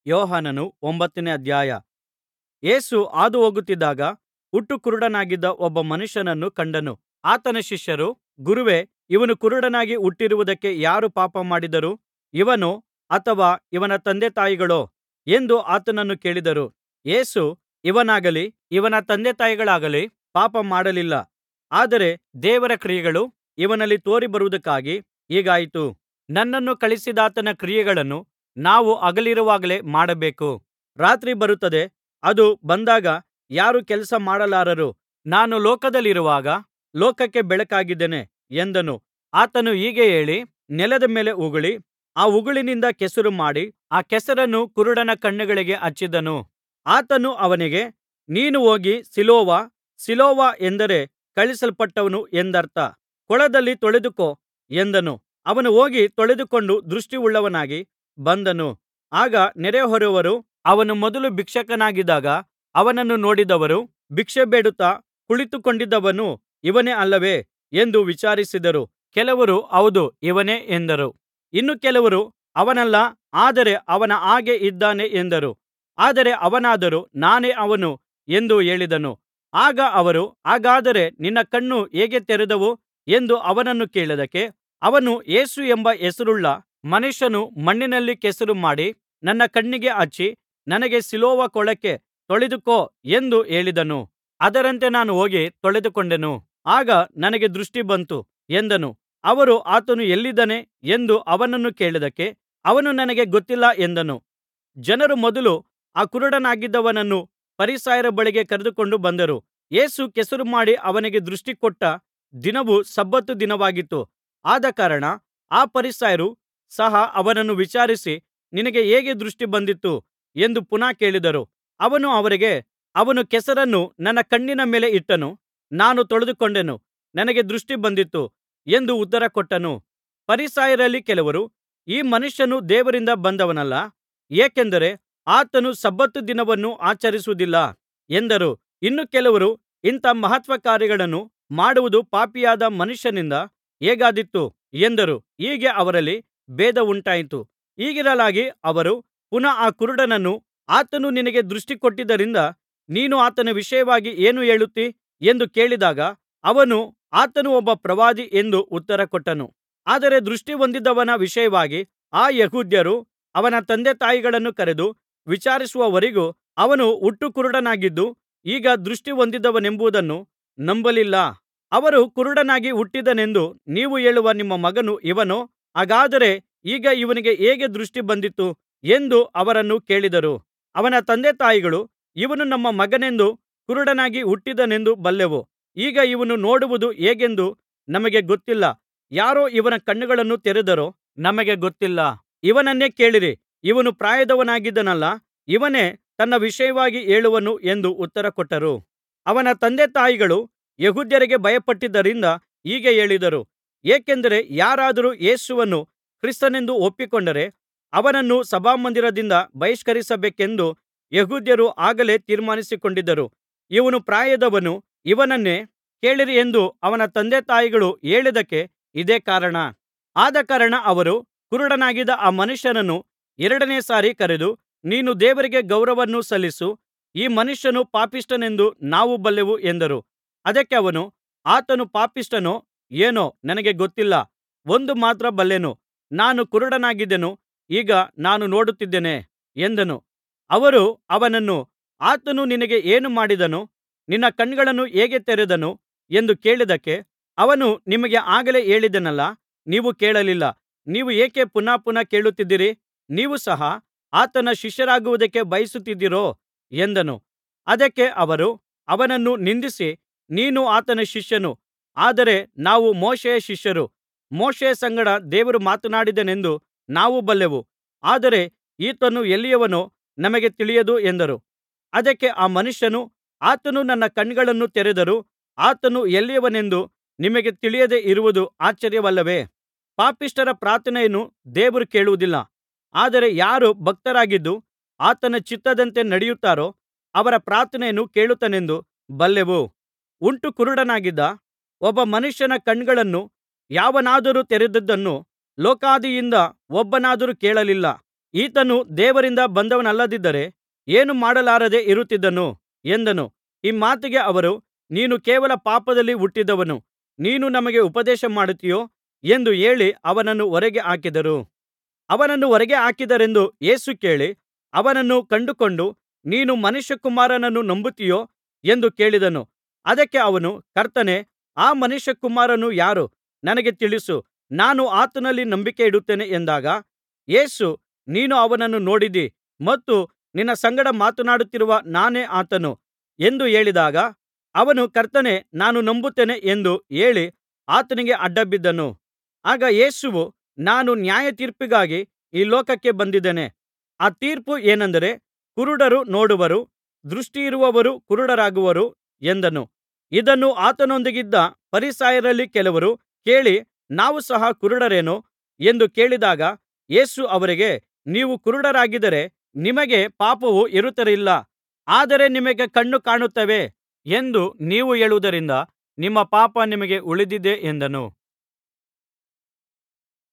ಯೋಹಾನನು ಒಂಬತ್ತನೇ ಅಧ್ಯಾಯ ಯೇಸು ಹಾದುಹೋಗುತ್ತಿದ್ದಾಗ ಹುಟ್ಟು ಕುರುಡನಾಗಿದ್ದ ಒಬ್ಬ ಮನುಷ್ಯನನ್ನು ಕಂಡನು ಆತನ ಶಿಷ್ಯರು ಗುರುವೇ ಇವನು ಕುರುಡನಾಗಿ ಹುಟ್ಟಿರುವುದಕ್ಕೆ ಯಾರು ಪಾಪಮಾಡಿದರು ಇವನೋ ಅಥವಾ ಇವನ ತಂದೆತಾಯಿಗಳೋ ಎಂದು ಆತನನ್ನು ಕೇಳಿದರು ಯೇಸು ಇವನಾಗಲಿ ಇವನ ತಂದೆತಾಯಿಗಳಾಗಲಿ ಪಾಪಮಾಡಲಿಲ್ಲ ಆದರೆ ದೇವರ ಕ್ರಿಯೆಗಳು ಇವನಲ್ಲಿ ತೋರಿಬರುವುದಕ್ಕಾಗಿ ಹೀಗಾಯಿತು ನನ್ನನ್ನು ಕಳುಹಿಸಿದಾತನ ಕ್ರಿಯೆಗಳನ್ನು ನಾವು ಹಗಲಿರುವಾಗಲೇ ಮಾಡಬೇಕು ರಾತ್ರಿ ಬರುತ್ತದೆ ಅದು ಬಂದಾಗ ಯಾರೂ ಕೆಲಸ ಮಾಡಲಾರರು ನಾನು ಲೋಕದಲ್ಲಿರುವಾಗ ಲೋಕಕ್ಕೆ ಬೆಳಕಾಗಿದ್ದೇನೆ ಎಂದನು ಆತನು ಹೀಗೆ ಹೇಳಿ ನೆಲದ ಮೇಲೆ ಉಗುಳಿ ಆ ಉಗುಳಿನಿಂದ ಕೆಸರು ಮಾಡಿ ಆ ಕೆಸರನ್ನು ಕುರುಡನ ಕಣ್ಣುಗಳಿಗೆ ಹಚ್ಚಿದನು ಆತನು ಅವನಿಗೆ ನೀನು ಹೋಗಿ ಸಿಲೋವ ಸಿಲೋವ ಎಂದರೆ ಕಳುಹಿಸಲ್ಪಟ್ಟವನು ಎಂದರ್ಥ ಕೊಳದಲ್ಲಿ ತೊಳೆದುಕೋ ಎಂದನು ಅವನು ಹೋಗಿ ತೊಳೆದುಕೊಂಡು ದೃಷ್ಟಿಯುಳ್ಳವನಾಗಿ ಬಂದನು ಆಗ ನೆರೆಹೊರೆಯವರು ಅವನು ಮೊದಲು ಭಿಕ್ಷುಕನಾಗಿದ್ದಾಗ ಅವನನ್ನು ನೋಡಿದವರು ಭಿಕ್ಷೆ ಬೇಡುತ್ತಾ ಕುಳಿತುಕೊಂಡಿದ್ದವನು ಇವನೇ ಅಲ್ಲವೇ ಎಂದು ವಿಚಾರಿಸಿದರು ಕೆಲವರು ಹೌದು ಇವನೇ ಎಂದರು ಇನ್ನು ಕೆಲವರು ಅವನಲ್ಲ ಆದರೆ ಅವನ ಹಾಗೆ ಇದ್ದಾನೆ ಎಂದರು ಆದರೆ ಅವನಾದರೋ ನಾನೇ ಅವನು ಎಂದು ಹೇಳಿದನು ಆಗ ಅವರು ಹಾಗಾದರೆ ನಿನ್ನ ಕಣ್ಣು ಹೇಗೆ ತೆರೆದವು ಎಂದು ಅವನನ್ನು ಕೇಳಿದ್ದಕ್ಕೆ ಅವನು ಯೇಸು ಎಂಬ ಹೆಸರುಳ್ಳ ಮನುಷ್ಯನು ಮಣ್ಣಿನಲ್ಲಿ ಕೆಸರು ಮಾಡಿ ನನ್ನ ಕಣ್ಣಿಗೆ ಹಚ್ಚಿ ನನಗೆ ಸಿಲೋವ ಕೊಳಕ್ಕೆ ತೊಳೆದುಕೋ ಎಂದು ಹೇಳಿದನು ಅದರಂತೆ ನಾನು ಹೋಗಿ ತೊಳೆದುಕೊಂಡೆನು ಆಗ ನನಗೆ ದೃಷ್ಟಿ ಬಂತು ಎಂದನು ಅವರು ಆತನು ಎಲ್ಲಿದ್ದಾನೆ ಎಂದು ಅವನನ್ನು ಕೇಳಿದ್ದಕ್ಕೆ ಅವನು ನನಗೆ ಗೊತ್ತಿಲ್ಲ ಎಂದನು ಜನರು ಮೊದಲು ಆ ಕುರುಡನಾಗಿದ್ದವನನ್ನು ಫರಿಸಾಯರ ಬಳಿಗೆ ಕರೆದುಕೊಂಡು ಬಂದರು ಯೇಸು ಕೆಸರು ಮಾಡಿ ಅವನಿಗೆ ದೃಷ್ಟಿ ಕೊಟ್ಟ ದಿನವು ಸಬ್ಬತ್ ದಿನವಾಗಿತ್ತು ಆದಕಾರಣ ಆ ಫರಿಸಾಯರು ಸಹ ಅವನನ್ನು ವಿಚಾರಿಸಿ ನಿನಗೆ ಹೇಗೆ ದೃಷ್ಟಿ ಬಂದಿತು ಎಂದು ಪುನಃ ಕೇಳಿದರು ಅವನು ಅವರಿಗೆ ಅವನು ಕೆಸರನ್ನು ನನ್ನ ಕಣ್ಣಿನ ಮೇಲೆ ಇಟ್ಟನು ನಾನು ತೊಳೆದುಕೊಂಡೆನು ನನಗೆ ದೃಷ್ಟಿ ಬಂದಿತು ಎಂದು ಉತ್ತರ ಕೊಟ್ಟನು ಫರಿಸಾಯರಲ್ಲಿ ಕೆಲವರು ಈ ಮನುಷ್ಯನು ದೇವರಿಂದ ಬಂದವನಲ್ಲ ಏಕೆಂದರೆ ಆತನು ಸಬ್ಬತ್ ದಿನವನ್ನು ಆಚರಿಸುವುದಿಲ್ಲ ಎಂದರು ಇನ್ನು ಕೆಲವರು ಇಂಥ ಮಹತ್ಕಾರ್ಯಗಳನ್ನು ಮಾಡುವುದು ಪಾಪಿಯಾದ ಮನುಷ್ಯನಿಂದ ಹೇಗಾದೀತು ಎಂದರು ಹೀಗೆ ಅವರಲ್ಲಿ ಭೇದವುಂಟಾಯಿತು ಹೀಗಿರಲಾಗಿ ಅವರು ಪುನಃ ಆ ಕುರುಡನನ್ನು ಆತನು ನಿನಗೆ ದೃಷ್ಟಿ ಕೊಟ್ಟಿದ್ದರಿಂದ ನೀನು ಆತನ ವಿಷಯವಾಗಿ ಏನು ಹೇಳುತ್ತೀ ಎಂದು ಕೇಳಿದಾಗ ಅವನು ಆತನು ಒಬ್ಬ ಪ್ರವಾದಿ ಎಂದು ಉತ್ತರ ಕೊಟ್ಟನು ಆದರೆ ದೃಷ್ಟಿ ಹೊಂದಿದವನ ವಿಷಯವಾಗಿ ಆ ಯೆಹೂದ್ಯರು ಅವನ ತಂದೆತಾಯಿಗಳನ್ನು ಕರೆದು ವಿಚಾರಿಸುವವರೆಗೂ ಅವನು ಹುಟ್ಟು ಕುರುಡನಾಗಿದ್ದು ಈಗ ದೃಷ್ಟಿ ಹೊಂದಿದವನೆಂಬುದನ್ನು ನಂಬಲಿಲ್ಲ ಅವರು ಕುರುಡನಾಗಿ ಹುಟ್ಟಿದನೆಂದು ನೀವು ಹೇಳುವ ನಿಮ್ಮ ಮಗನು ಇವನೋ ಹಾಗಾದರೆ ಈಗ ಇವನಿಗೆ ಹೇಗೆ ದೃಷ್ಟಿ ಬಂದಿತು ಎಂದು ಅವರನ್ನು ಕೇಳಿದರು ಅವನ ತಂದೆತಾಯಿಗಳು ಇವನು ನಮ್ಮ ಮಗನೆಂದು ಕುರುಡನಾಗಿ ಹುಟ್ಟಿದನೆಂದು ಬಲ್ಲೆವು ಈಗ ಇವನು ನೋಡುವುದು ಹೇಗೆಂದು ನಮಗೆ ಗೊತ್ತಿಲ್ಲ ಯಾರು ಇವನ ಕಣ್ಣುಗಳನ್ನು ತೆರೆದರೋ ನಮಗೆ ಗೊತ್ತಿಲ್ಲ ಇವನನ್ನೇ ಕೇಳಿರಿ ಇವನು ಪ್ರಾಯದವನಾಗಿದ್ದಾನಲ್ಲಾ ಇವನೇ ತನ್ನ ವಿಷಯವಾಗಿ ಹೇಳುವನು ಎಂದು ಉತ್ತರ ಕೊಟ್ಟರು ಅವನ ತಂದೆತಾಯಿಗಳು ಯೆಹೂದ್ಯರಿಗೆ ಭಯಪಟ್ಟಿದ್ದರಿಂದ ಹೀಗೆ ಹೇಳಿದರು ಏಕೆಂದರೆ ಯಾರಾದರೂ ಯೇಸುವನ್ನು ಕ್ರಿಸ್ತನೆಂದು ಒಪ್ಪಿಕೊಂಡರೆ ಅವನನ್ನು ಸಭಾಮಂದಿರದಿಂದ ಬಹಿಷ್ಕರಿಸಬೇಕೆಂದು ಯೆಹೂದ್ಯರು ಆಗಲೇ ತೀರ್ಮಾನಿಸಿಕೊಂಡಿದ್ದರು ಇವನು ಪ್ರಾಯದವನು ಇವನನ್ನೇ ಕೇಳಿರಿ ಎಂದು ಅವನ ತಂದೆತಾಯಿಗಳು ಹೇಳಿದ್ದಕ್ಕೆ ಇದೇ ಕಾರಣ ಆದಕಾರಣ ಅವರು ಕುರುಡನಾಗಿದ್ದ ಆ ಮನುಷ್ಯನನ್ನು ಎರಡನೇ ಸಾರಿ ಕರೆದು ನೀನು ದೇವರಿಗೆ ಗೌರವವನ್ನು ಸಲ್ಲಿಸು ಈ ಮನುಷ್ಯನು ಪಾಪಿಷ್ಠನೆಂದು ನಾವು ಬಲ್ಲೆವು ಎಂದರು ಅದಕ್ಕೆ ಅವನು ಆತನು ಪಾಪಿಷ್ಠನೋ ಏನೋ ನನಗೆ ಗೊತ್ತಿಲ್ಲ ಒಂದು ಮಾತ್ರ ಬಲ್ಲೆನು ನಾನು ಕುರುಡನಾಗಿದ್ದೆನು ಈಗ ನಾನು ನೋಡುತ್ತಿದ್ದೇನೆ ಎಂದನು ಅವರು ಅವನನ್ನು ಆತನು ನಿನಗೆ ಏನು ಮಾಡಿದನು ನಿನ್ನ ಕಣ್ಣುಗಳನ್ನು ಹೇಗೆ ತೆರೆದನು ಎಂದು ಕೇಳಿದ್ದಕ್ಕೆ ಅವನು ನಿಮಗೆ ಆಗಲೇ ಹೇಳಿದೆನಲ್ಲಾ ನೀವು ಕೇಳಲಿಲ್ಲ ನೀವು ಏಕೆ ಪುನಃ ಪುನಃ ಕೇಳುತ್ತಿದ್ದೀರಿ ನೀವು ಸಹ ಆತನ ಶಿಷ್ಯರಾಗುವುದಕ್ಕೆ ಬಯಸುತ್ತಿದ್ದೀರೋ ಎಂದನು ಅದಕ್ಕೆ ಅವರು ಅವನನ್ನು ನಿಂದಿಸಿ ನೀನು ಆತನ ಶಿಷ್ಯನು ಆದರೆ ನಾವು ಮೋಶೆಯ ಶಿಷ್ಯರು ಮೋಶೆಯ ಸಂಗಡ ದೇವರು ಮಾತನಾಡಿದನೆಂದು ನಾವು ಬಲ್ಲೆವು ಆದರೆ ಈತನು ಎಲ್ಲಿಯವನೋ ನಮಗೆ ತಿಳಿಯದು ಎಂದರು ಅದಕ್ಕೆ ಆ ಮನುಷ್ಯನು ಆತನು ನನ್ನ ಕಣ್ಣುಗಳನ್ನು ತೆರೆದರೂ ಆತನು ಎಲ್ಲಿಯವನೆಂದು ನಿಮಗೆ ತಿಳಿಯದೆ ಇರುವುದು ಆಶ್ಚರ್ಯವಲ್ಲವೇ ಪಾಪಿಷ್ಠರ ಪ್ರಾರ್ಥನೆಯನ್ನು ದೇವರು ಕೇಳುವುದಿಲ್ಲ ಆದರೆ ಯಾರು ಭಕ್ತರಾಗಿದ್ದು ಆತನ ಚಿತ್ತದಂತೆ ನಡೆಯುತ್ತಾರೋ ಅವರ ಪ್ರಾರ್ಥನೆಯನ್ನು ಕೇಳುತ್ತಾನೆಂದು ಬಲ್ಲೆವು ಹುಟ್ಟು ಕುರುಡನಾಗಿದ್ದ ಒಬ್ಬ ಮನುಷ್ಯನ ಕಣ್ಣುಗಳನ್ನು ಯಾವನಾದರೂ ತೆರೆದದ್ದನ್ನು ಲೋಕಾದಿಯಿಂದ ಒಬ್ಬನಾದರೂ ಕೇಳಲಿಲ್ಲ ಈತನು ದೇವರಿಂದ ಬಂದವನಲ್ಲದಿದ್ದರೆ ಏನೂ ಮಾಡಲಾರದೆ ಇರುತ್ತಿದ್ದನು ಎಂದನು ಈ ಮಾತಿಗೆ ಅವರು ನೀನು ಕೇವಲ ಪಾಪದಲ್ಲಿ ಹುಟ್ಟಿದವನು ನೀನು ನಮಗೆ ಉಪದೇಶ ಮಾಡುತ್ತೀಯೋ ಎಂದು ಹೇಳಿ ಅವನನ್ನು ಹೊರಗೆ ಹಾಕಿದರು ಅವನನ್ನು ಹೊರಗೆ ಹಾಕಿದರೆಂದು ಯೇಸು ಕೇಳಿ ಅವನನ್ನು ಕಂಡುಕೊಂಡು ನೀನು ಮನುಷ್ಯಕುಮಾರನನ್ನು ನಂಬುತ್ತೀಯೋ ಎಂದು ಕೇಳಿದನು ಅದಕ್ಕೆ ಅವನು ಕರ್ತನೇ ಆ ಮನುಷ್ಯಕುಮಾರನು ಯಾರು ನನಗೆ ತಿಳಿಸು ನಾನು ಆತನಲ್ಲಿ ನಂಬಿಕೆಯಿಡುತ್ತೇನೆ ಎಂದಾಗ ಯೇಸು ನೀನು ಅವನನ್ನು ನೋಡಿದ್ದೀ ಮತ್ತು ನಿನ್ನ ಸಂಗಡ ಮಾತನಾಡುತ್ತಿರುವ ನಾನೇ ಆತನು ಎಂದು ಹೇಳಿದಾಗ ಅವನು ಕರ್ತನೇ ನಾನು ನಂಬುತ್ತೇನೆ ಎಂದು ಹೇಳಿ ಆತನಿಗೆ ಅಡ್ಡಬಿದ್ದನು ಆಗ ಯೇಸುವು ನಾನು ನ್ಯಾಯತೀರ್ಪಿಗಾಗಿ ಈ ಲೋಕಕ್ಕೆ ಬಂದಿದ್ದೇನೆ ಆ ತೀರ್ಪು ಏನೆಂದರೆ ಕುರುಡರು ನೋಡುವರು ದೃಷ್ಟಿಯಿರುವವರು ಕುರುಡರಾಗುವರು ಎಂದನು ಇದನ್ನು ಆತನೊಂದಿಗಿದ್ದ ಫರಿಸಾಯರಲ್ಲಿ ಕೆಲವರು ಕೇಳಿ ನಾವು ಸಹ ಕುರುಡರೇನೋ ಎಂದು ಕೇಳಿದಾಗ ಯೇಸು ಅವರಿಗೆ ನೀವು ಕುರುಡರಾಗಿದ್ದರೆ ನಿಮಗೆ ಪಾಪವು ಇರುತ್ತಿರಲಿಲ್ಲ ಆದರೆ ನಿಮಗೆ ಕಣ್ಣು ಕಾಣುತ್ತವೆ ಎಂದು ನೀವು ಹೇಳುವುದರಿಂದ ನಿಮ್ಮ ಪಾಪ ನಿಮಗೆ ಉಳಿದಿದೆ ಎಂದನು